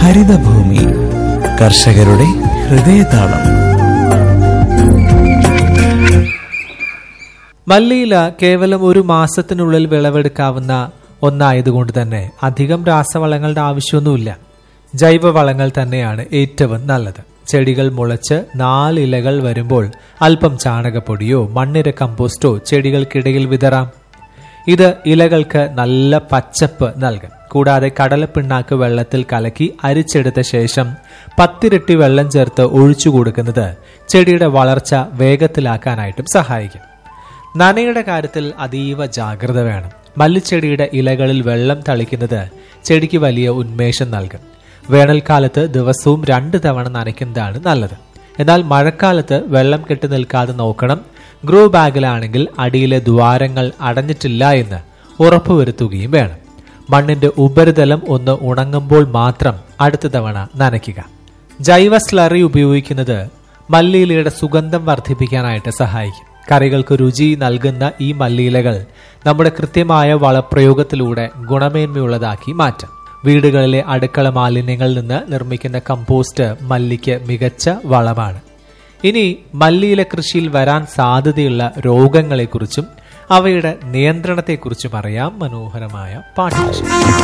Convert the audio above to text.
ഹരിതഭൂമി കർഷകരുടെ ഹൃദയതാളം മല്ലിയില കേവലം ഒരു മാസത്തിനുള്ളിൽ വിളവെടുക്കാവുന്ന ഒന്നായതുകൊണ്ട് തന്നെ അധികം രാസവളങ്ങളുടെ ആവശ്യമൊന്നുമില്ല ജൈവവളങ്ങൾ തന്നെയാണ് ഏറ്റവും നല്ലത് ചെടികൾ മുളച്ച് നാലിലകൾ വരുമ്പോൾ അല്പം ചാണകപ്പൊടിയോ മണ്ണിര കമ്പോസ്റ്റോ ചെടികൾക്കിടയിൽ വിതറാം ഇത് ഇലകൾക്ക് നല്ല പച്ചപ്പ് നൽകും കൂടാതെ കടലപ്പിണ്ണാക്ക് വെള്ളത്തിൽ കലക്കി അരിച്ചെടുത്ത ശേഷം പത്തിരട്ടി വെള്ളം ചേർത്ത് ഒഴിച്ചു കൊടുക്കുന്നത് ചെടിയുടെ വളർച്ച വേഗത്തിലാക്കാനായിട്ടും സഹായിക്കും നനയുടെ കാര്യത്തിൽ അതീവ ജാഗ്രത വേണം മല്ലിച്ചെടിയുടെ ഇലകളിൽ വെള്ളം തളിക്കുന്നത് ചെടിക്ക് വലിയ ഉന്മേഷം നൽകും വേനൽക്കാലത്ത് ദിവസവും രണ്ട് തവണ നനയ്ക്കുന്നതാണ് നല്ലത് എന്നാൽ മഴക്കാലത്ത് വെള്ളം കെട്ടി നിൽക്കാതെ നോക്കണം ഗ്രോ ബാഗിലാണെങ്കിൽ അടിയിലെ ദ്വാരങ്ങൾ അടഞ്ഞിട്ടില്ല എന്ന് ഉറപ്പുവരുത്തുകയും വേണം മണ്ണിന്റെ ഉപരിതലം ഒന്ന് ഉണങ്ങുമ്പോൾ മാത്രം അടുത്ത തവണ നനയ്ക്കുക ജൈവ സ്ലറി ഉപയോഗിക്കുന്നത് മല്ലിയിലയുടെ സുഗന്ധം വർദ്ധിപ്പിക്കാനായിട്ട് സഹായിക്കും കറികൾക്ക് രുചി നൽകുന്ന ഈ മല്ലിയിലകൾ നമ്മുടെ കൃത്യമായ വളപ്രയോഗത്തിലൂടെ ഗുണമേന്മയുള്ളതാക്കി മാറ്റാം വീടുകളിലെ അടുക്കള മാലിന്യങ്ങളിൽ നിന്ന് നിർമ്മിക്കുന്ന കമ്പോസ്റ്റ് മല്ലിക്ക് മികച്ച വളമാണ് ഇനി മല്ലിയില കൃഷിയിൽ വരാൻ സാധ്യതയുള്ള രോഗങ്ങളെക്കുറിച്ചും അവയുടെ നിയന്ത്രണത്തെക്കുറിച്ചും അറിയാം മനോഹരമായ പാഠ്യം